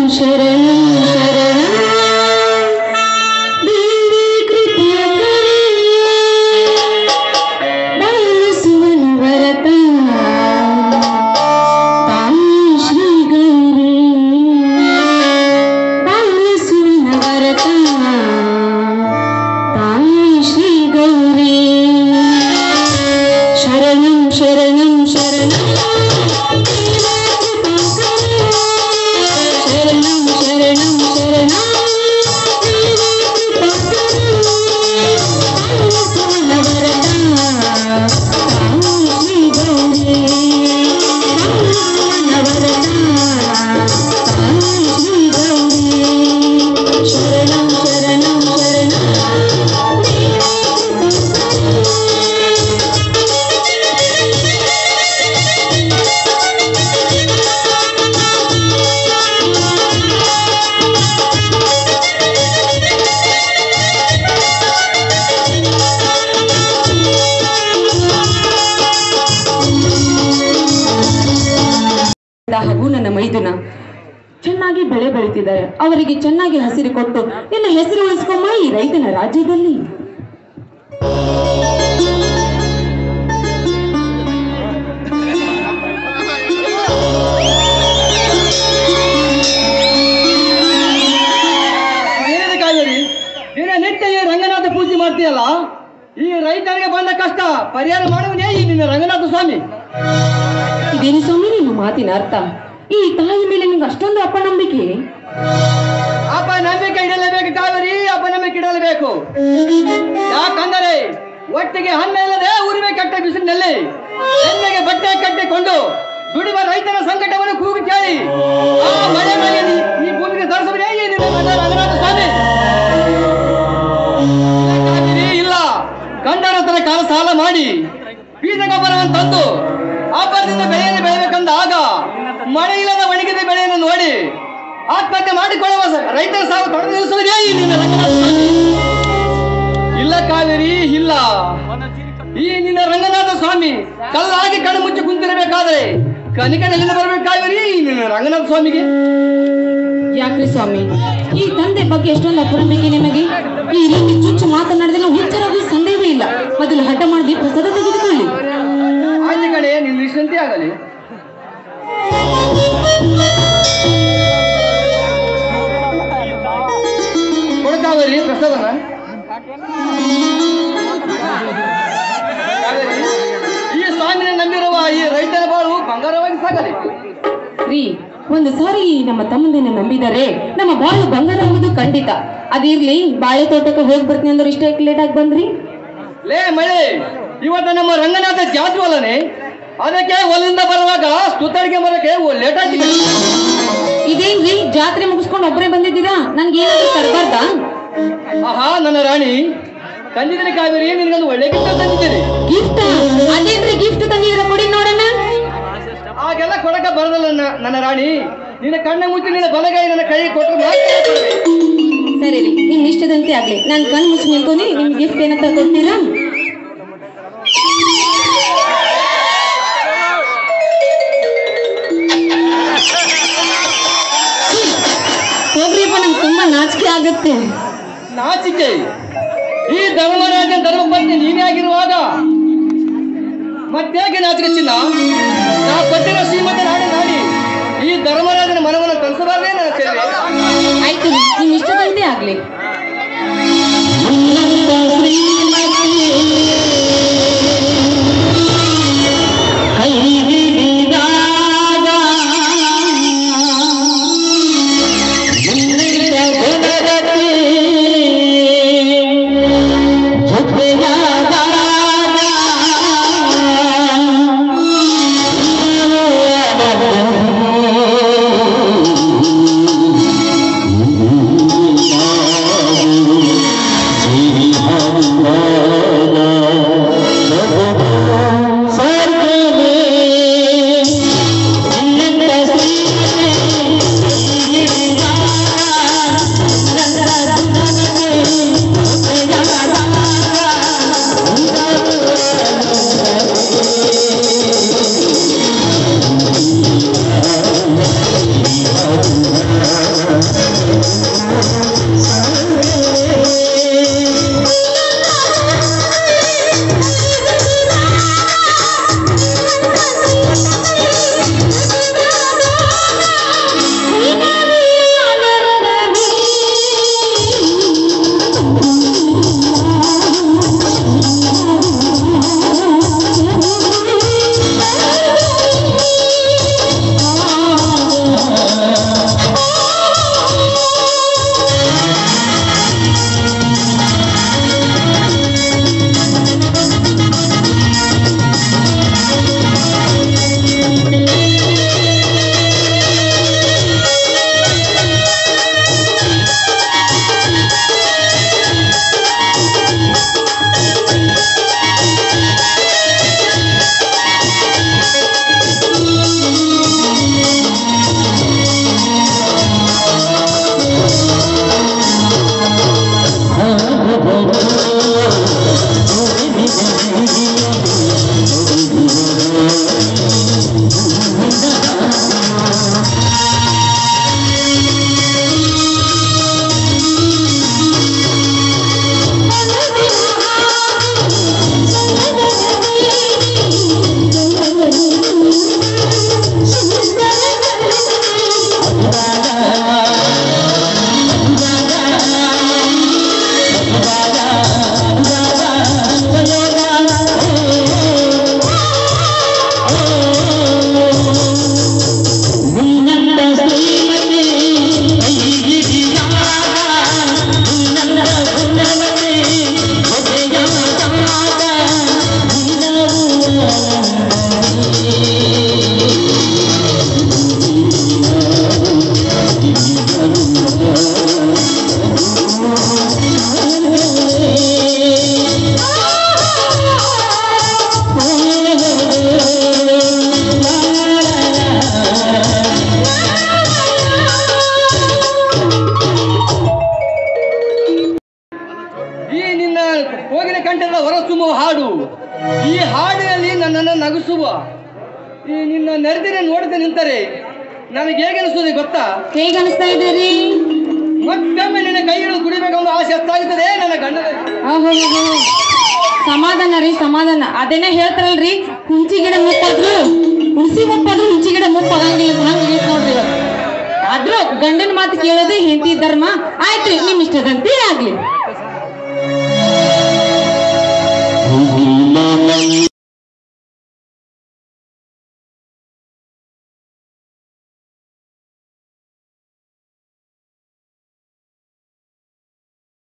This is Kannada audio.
ಶರಣಂ ಶರಣಂ ದೇವಿ ಕೃಪೆಯ ಬಾಳಿಸುವನು ವರತ ತಾಯಿ ಶ್ರೀ ಗೌರಿ ಬಾಳಿಸುವನ ವರತ ತಾಯಿ ಶ್ರೀ ಗೌರಿ ಶರಣಂ ಶರಣಂ ಶರಣಂ ಶರಣಂ ಶರಣಂ ಶರಣಂ ಶರಣಂ ಶರಣಂ ಹಾಗೂ ನನ್ನ ಮೈದುನ ಚೆನ್ನಾಗಿ ಬೆಳೆ ಬೆಳೀತಿದ್ದಾರೆ ಅವರಿಗೆ ಚೆನ್ನಾಗಿ ಹಸಿರು ಕೊಟ್ಟು ಎಲ್ಲ ಹೆಸರು ಉಳಿಸ್ಕೊಂಬ ಈ ರೈತನ ರಾಜ್ಯದಲ್ಲಿ ಏನಿದೆ ಕಾವೇರಿ ದಿನ ನಿತ್ಯ ಈ ರಂಗನಾಥ ಪೂಜೆ ಮಾಡ್ತೀಯಲ್ಲ ಈ ರೈತರಿಗೆ ಬಂದ ಕಷ್ಟ ಪರಿಹಾರ ಮಾಡುವನೇ ಈ ನಿನ್ನ ರಂಗನಾಥ ಸ್ವಾಮಿ ಇದೇನು ಸ್ವಾಮಿ ನಿಮ್ಮ ಮಾತಿನ ಅರ್ಥ ಈ ತಾಯಿ ಮೇಲೆ ನಿಮ್ಗೆ ಅಷ್ಟೊಂದು ಅಪನಂಬಿಕೆ ಅಪ್ಪ ನಂಬಿಕೆ ಇಡಲೇಬೇಕು ಕಾವೇರಿ ಅಪ್ಪ ನಂಬಿಕೆ ಇಡಲೇಬೇಕು ಯಾಕಂದರೆ ಒಟ್ಟಿಗೆ ಹಣ್ಣೆಲ್ಲದೆ ಉರಿಮೆ ಕಟ್ಟ ಬಿಸಿಲಿನಲ್ಲಿ ಎಣ್ಣೆಗೆ ಬಟ್ಟೆ ಕಟ್ಟಿಕೊಂಡು ದುಡಿಯುವ ರೈತರ ಸಂಕಟವನ್ನು ಕೂಗು ಕೇಳಿ ಆ ಮಳೆ ಮಳೆ ನೀ- ನೀ ಭೂಮಿಗೆ ತರಿಸಬೇ ಈ ನಿನ್ನ ಮಗ ರಂಗನಾಥ ಸ್ವಾಮಿ ಇಲ್ಲ ಕಾವೇರಿ, ಇಲ್ಲ ಗಂಡನ ಹತ್ರ ಕಾಲ ಸಾಲ ಮಾಡಿ ಬೀಜ ಗೊಬ್ಬರವನ್ನು ತಂದು ಆಪರದಿಂದ ಬೆಳೆಯನ್ನು ಬೆಳೆಯಬೇಕಂದ ಆಗ ಮಳೆ ಇಲ್ಲದ ಒಣಗಿದ ಬೆಳೆಯನ್ನು ನೋಡಿ ಆತ್ಮಹತ್ಯೆ ಮಾಡಿಕೊಳ್ಳುವ ಸ- ರೈತರ ಸಾವು ತೊಡೆದು ನಿಲ್ಲಿಸುವುದೇ ಈ ನಿನ್ನ ರಂಗನಾಥ ಸ್ವಾಮಿ. ಇಲ್ಲ ಕಾವೇರಿ ಇಲ್ಲ ಈ ನಿನ್ನ ರಂಗನಾಥ ಸ್ವಾಮಿ ಕಲ್ಲಾಗಿ ಕಣ್ಣು ಮುಚ್ಚಿ ಕುಂತಿರಬೇಕಾದ್ರೆ ಕನಿಕಡೆಯಿಂದ ಬರಬೇಕು ಕಾವೇರಿ ಈ ನಿನ್ನ ರಂಗನಾಥ ಸ್ವಾಮಿಗೆ ಯಾಕ್ರಿ ಸ್ವಾಮಿ ಈ ತಂದೆ ಬಗ್ಗೆ ಎಷ್ಟೊಂದು ಅಪನಂಬಿಕೆ ನಿಮಗೆ ಈ ರೀತಿ ಚುಚ್ಚು ಮಾತನಾಡಿದ್ರೆ ಹುಚ್ಚರಾಗುವ ಸಂದೇಹವೇ ಇಲ್ಲ ಮೊದಲು ಹಠ ಮಾಡಿ ಪ್ರಸಾದ ತೆಗೆದುಕೊಳ್ಳಿ ಆಯ್ತು ಕಡೆ ನಿನ್ನ ವಿಶ್ರಾಂತಿ ಆಗಲಿ ಕೊಡ್ತಾವರಿ ಪ್ರಸಾದನ ಕಾವೇರಿ, ಈ ಸ್ವಾಮಿನ ನಂಬಿರುವ ಈ ರೈತರ ಬಾಳು ಬಂಗಾರವಾಗಿ ಸಾಗಲಿ ರೀ ಒಂದು ಸಾರಿ ನಮ್ಮ ತಮ್ಮಂದಿನ ನಂಬಿದರೆ ನಮ್ಮ ಬಾಳು ಬಂಗಾರ ಆಗೋದು ಖಂಡಿತ ಅದಿರ್ಲಿ ಬಾಳೆ ತೋಟಕ್ಕೆ ಹೋಗಿ ಬರ್ತೀನಿ ಅಂದ್ರೆ ಇಷ್ಟೇ ಲೇಟ್ ಆಗಿ ಬಂದ್ರಿ ಲೇ ಮಳೆ ಇವತ್ತು ನಮ್ಮ ರಂಗನಾಥ ಜಾತ್ರೆ ಅಲ್ಲನೆ ಅದಕ್ಕೆ ಹೊಲದಿಂದ ಬರುವಾಗ ಸುತ್ತಳಿಗೆ ಬರಕ್ಕೆ ಲೇಟ್ ಆಯ್ತು ಇದೇನ್ರಿ ಜಾತ್ರೆ ಮುಗಿಸ್ಕೊಂಡು ಒಬ್ಬರೇ ಬಂದಿದ್ದೀರಾ ನನ್ಗೆ ಏನಾದ್ರು ತರಬಾರ್ದಾ ಆಹಾ ನನ್ನ ರಾಣಿ ತಂದಿದ್ದೀನಿ ಕಾವೇರಿ ನಿನಗೊಂದು ಒಳ್ಳೆ ಗಿಫ್ಟ್ ತಂದಿದ್ದೀನಿ ಗಿಫ್ಟ್ ಅದೇನ್ರಿ ಗಿಫ್ಟ್ ತಂದಿದ್ದೀರಾ ಕೊಡಿ ನೋಡೋಣ ಹಾಗೆಲ್ಲ ಕೊಡಕ ಬರದಲ್ಲ ನ- ನನ್ನ ರಾಣಿ ನಿನ್ನ ಕಣ್ಣ ಮುಚ್ಚಿ ನಿನ್ನ ಬಲಗೈ ನನ್ನ ಕೈ ಕೊಟ್ಟರೆ ಮಾತ್ರ ಕೊಡುವೆ. ಸರಿ ರೀ ನಿಮ್ ಇಷ್ಟದಂತೆ ಆಗ್ಲಿ ನಾನು ಕಣ್ ಮುಚ್ಚಿ ನಿಂತ್ಕೊಂಡು ನಿಮ್ ಗಿಫ್ಟ್ ಏನಂತ ಕೊಡ್ತೀರಾ ಹೋಗ್ರಿಪ್ಪ ನಂಗೆ ತುಂಬಾ ನಾಚಿಕೆ ಆಗತ್ತೆ ನಾಚಿಕೆ ಈ ಧರ್ಮರಾಜನ ಧರ್ಮಪತ್ನಿ ನೀನೇ ಆಗಿರುವಾಗ ಮತ್ತೇಕೆ ನಾಚಿಕೆ ಚಿನ್ನ ನಾ ಕೊಟ್ಟಿರೋ ಶ್ರೀಮಂತ ನಾಡಿ ನಾಡಿ ಈ ಧರ್ಮರಾಜನ ಮನವನ್ನು ತರಿಸಬಾರದೇ ನನ್ನ ಚೆಲ್ಲೆ ಆಯ್ತು ರೀ ನಿಮ್ ಇಷ್ಟದಂತೆ ಆಗ್ಲಿ ಿ ಎಂಬುವ ಹಾಡು ಈ ಹಾಡಿನಲ್ಲಿ ನನ್ನನ್ನು ನಗಿಸುವ ಈ ನಿನ್ನ ನೆರೆದಿನ ನೋಡದೆ ನಿಂತರೆ ನನಗೆ ಹೇಗೆ ಅನಿಸ್ತದೆ ಗೊತ್ತಾ ಹೇಗ ಅನಿಸ್ತಾ ಇದೆ ರೀ ಮತ್ತೊಮ್ಮೆ ನಿನ್ನ ಕೈ ಹಿಡಿದು ಕುಡಿಬೇಕೆಂಬ ಆಸೆ ಹೆಚ್ಚಾಗುತ್ತದೆ ನನ್ನ ಗಂಡನ ಆಹೋಹೋಹೋ. ಸಮಾಧಾನ ರೀ ಸಮಾಧಾನ ಅದೇನೇ ಹೇಳ್ತಾರಲ್ರಿ ಹುಂಚಿ ಗಿಡ ಮುಪ್ಪಾದ್ರು ಹುಣಸಿ ಮುಪ್ಪಾದ್ರು ಹುಂಚಿ ಗಿಡ ಮುಪ್ಪಾಗಂಗಿಲ್ಲ ಅಂತ ಹಂಗ ಆಗೈತ್ ನೋಡ್ರಿ ಇವತ್ತು ಆದ್ರೂ ಗಂಡನ ಮಾತು ಕೇಳೋದು ಹೆಂಡತಿ ಧರ್ಮ ಆಯ್ತು ನಿಮ್ ಇಷ್ಟದಂತೆ ಆಗ್ಲಿ